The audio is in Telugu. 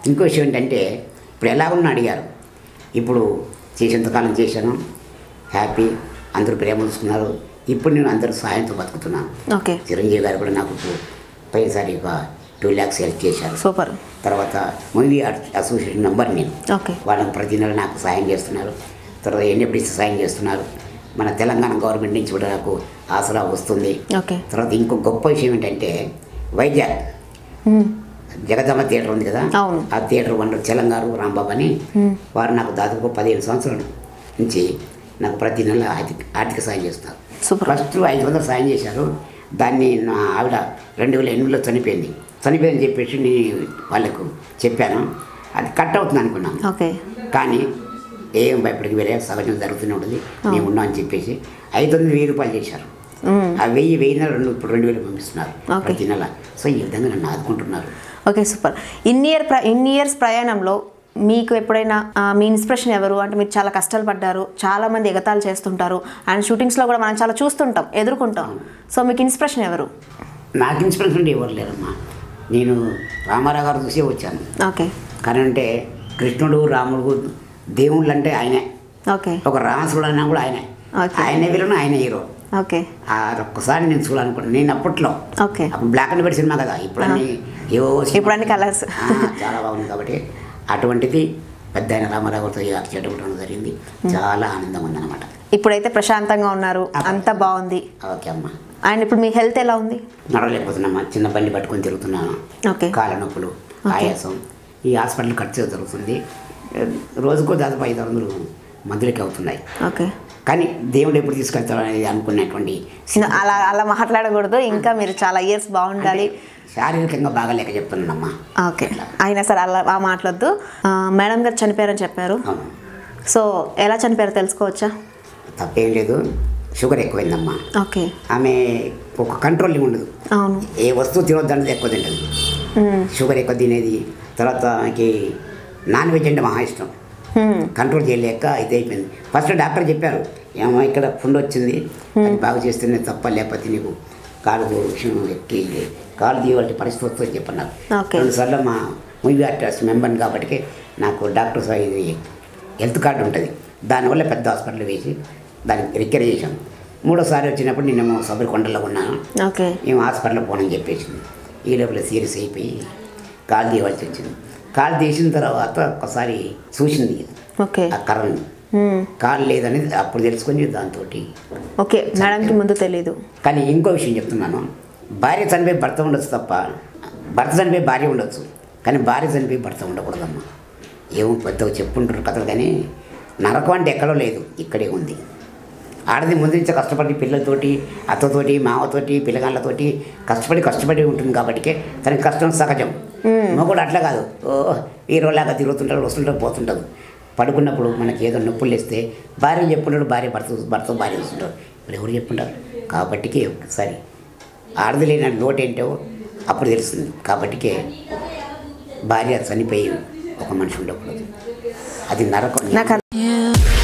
ఇంకో విషయం ఏంటంటే ఇప్పుడు ఎలా ఉన్నా అడిగారు ఇప్పుడు చేసేంతకాలం చేశాను హ్యాపీ అందరూ ప్రేమ చూసుకున్నారు ఇప్పుడు నేను అందరూ సాయంతో బతుకుతున్నాను ఓకే చిరంజీవి గారు కూడా నాకు ఇప్పుడు పైసారి ఒక టూ ల్యాక్స్ హెల్ప్ చేశారు సూపర్ తర్వాత మూవీ ఆర్ట్ అసోసియేషన్ మెంబర్ నేను ఓకే వాళ్ళకి ప్రతి నెల నాకు సాయం చేస్తున్నారు తర్వాత ఎన్ఎఫ్డిసి సాయం చేస్తున్నారు మన తెలంగాణ గవర్నమెంట్ నుంచి కూడా నాకు ఆసరా వస్తుంది ఓకే తర్వాత ఇంకో గొప్ప విషయం ఏంటంటే వైజాగ్ మ్మ్. జగదమ్మ థియేటర్ ఉంది కదా అవును. ఆ థియేటర్ వనరు తెలంగాణ రాంబాబు అని వారు నాకు దాదాపు పదిహేను సంవత్సరాల నుంచి నాకు ప్రతి నెల ఆర్థిక ఆర్థిక సాయం చేస్తారు సూపర్ ఫస్ట్ ఐదు వందలు సాయం చేశారు దాన్ని నా ఆవిడ రెండు వేల ఎనిమిదిలో చనిపోయింది చనిపోయిందని చెప్పేసి నేను వాళ్ళకు చెప్పాను అది కట్ అవుతుంది అనుకున్నాను ఓకే కానీ ఏం భయపడికి వెళ్ళే సహజం జరుగుతూనే ఉంటుంది మేము ఉన్నాం అని చెప్పేసి ఐదు వందలు వెయ్యి రూపాయలు చేశారు మ్మ్. ఆ వెయ్యి వెయ్యి నెల రెండు ఇప్పుడు రెండు వేలు పంపిస్తున్నారు ఓకే. ప్రతి నెల సో ఈ విధంగా నన్ను ఆదుకుంటున్నారు ఓకే సూపర్ ఇన్ ఇయర్ ప్ర ఇన్ ఇయర్స్ ప్రయాణంలో మీకు ఎప్పుడైనా ఆ, మీ ఇన్స్పిరేషన్ ఎవరు అంటే మీరు చాలా కష్టాలు పడ్డారు చాలా మంది ఎగతాలు చేస్తుంటారు అండ్ షూటింగ్స్లో కూడా మనం చాలా చూస్తుంటాం ఎదుర్కొంటాం సో మీకు ఇన్స్పిరేషన్ ఎవరు నాకు ఇన్స్పిరేషన్ అంటే ఎవరు లేరమ్మా నేను రామారావు గారు చూసే వచ్చాను ఓకే కానీ అంటే కృష్ణుడు రాముడు దేవుళ్ళు అంటే ఆయనే ఓకే ఒక రామసుడు అయినా కూడా ఆయనే ఓకే. ఆయనే విలను ఆయన హీరో ఓకే ఆ ఒక్కసారి నేను చూడాలనుకున్నాను నేను అప్పట్లో ఓకే అప్పుడు బ్లాక్ అండ్ వైట్ సినిమా కదా ఇప్పుడు అన్ని ఏవో సినిమా- ఇప్పుడు అన్ని colours. ఆ, చాలా బాగుంది కాబట్టి అటువంటిది పెద్ద ఆయన రామారావు గారితో ఈ ఆర్ట్ చేయడం జరిగింది చాలా ఆనందంగా ఉందన్నమాట ఇప్పుడైతే ప్రశాంతంగా ఉన్నారు అంతా బాగుంది ఓకే అమ్మా అండ్ ఇప్పుడు మీ హెల్త్ ఎలా ఉంది నడవలేకపోతున్నామ్మా చిన్న బండి పట్టుకొని తిరుగుతున్నాను ఓకే కాళ్ళ నొప్పులు ఆయాసం ఈ హాస్పిటల్ ఖర్చు జరుగుతుంది రోజుకో దాదాపు ఐదు వందలు మందులకి అవుతున్నాయి ఓకే కానీ దేవుడు ఎప్పుడు తీసుకెళ్తాడు అనేది అనుకున్నటువంటి అలా అలా మాట్లాడకూడదు ఇంకా మీరు చాలా ఇయర్స్ బాగుండాలి శారీరకంగా బాగాలేక చెప్తున్నానమ్మా ఓకే అయినా సరే అలా ఆ మాట్లాడద్దు ఆ, మేడం గారు చనిపోయారని చెప్పారు అవును సో ఎలా చనిపోయారో తెలుసుకోవచ్చా తప్పేం లేదు షుగర్ ఎక్కువైందమ్మా ఓకే ఆమె ఒక కంట్రోలింగ్ ఉండదు అవును ఏ వస్తువు తినొద్దన్నది ఎక్కువ తింటుంది మ్మ్. షుగర్ ఎక్కువ తినేది తర్వాత ఆమెకి నాన్ వెజ్ అంటే మహా ఇష్టం మ్మ్. కంట్రోల్ చేయలేక ఇది అయిపోయింది ఫస్ట్ డాక్టర్ చెప్పారు ఏమో ఇక్కడ పుండు వచ్చింది అది బాగు చేస్తేనే తప్ప లేకపోతే నీకు కాలు విషయం ఎక్కి కాలు తీయవలసి పరిస్థితి వస్తుందని చెప్పన్నారు ఓకే. రెండుసార్లు మా మూవీ ఆర్టిస్ట్ మెంబర్ని కాబట్టి నాకు డాక్టర్ సార్ ఇది హెల్త్ కార్డు ఉంటుంది దానివల్ల పెద్ద హాస్పిటల్ వేసి దానికి రికర్ చేశాం మూడోసారి వచ్చినప్పుడు నేనేమో సబరికొండలో ఉన్నాను ఓకే మేము హాస్పిటల్ పోనని చెప్పేసింది ఈ లోపల సీరియస్ అయిపోయి కాలు తీయవలసి వచ్చింది కాలు తీసిన తర్వాత ఒక్కసారి చూసింది ఓకే ఆ కర్రని మ్మ్. కాలు లేదనేది అప్పుడు తెలుసుకొని దాంతో ఓకే మేడంకి ముందు తెలీదు కానీ ఇంకో విషయం చెప్తున్నాను భార్య చనిపోయి భర్త ఉండొచ్చు తప్ప భర్త చనిపోయి భార్య ఉండొచ్చు కానీ భార్య చనిపోయి భర్త ఉండకూడదమ్మా ఏమో పెద్దగా చెప్పుంటారు కథలు కానీ నరకం అంటే ఎక్కడో లేదు ఇక్కడే ఉంది ఆడది ముందు నుంచి కష్టపడి పిల్లలతోటి అత్తతోటి మావతోటి పిల్లగాళ్ళతోటి కష్టపడి కష్టపడి ఉంటుంది కాబట్టి తనకి కష్టం సహజం మొగుడు అట్లా కాదు ఓ హీరోలాగా తిరుగుతుంటాడు వస్తుంటాడు పోతుంటాడు పడుకున్నప్పుడు మనకి ఏదో నొప్పులు వేస్తే భార్య చెప్పుంటాడు భార్య భర్త భర్త భార్య చూస్తుంటాడు ఇప్పుడు ఎవరు చెప్పుంటారు కాబట్టికే ఒకసారి ఆడది లేని లోటు ఏంటో అప్పుడు తెలుస్తుంది కాబట్టికే భార్య చనిపోయి ఒక మనిషి ఉండకూడదు అది నరకం నాకు అర్థం- You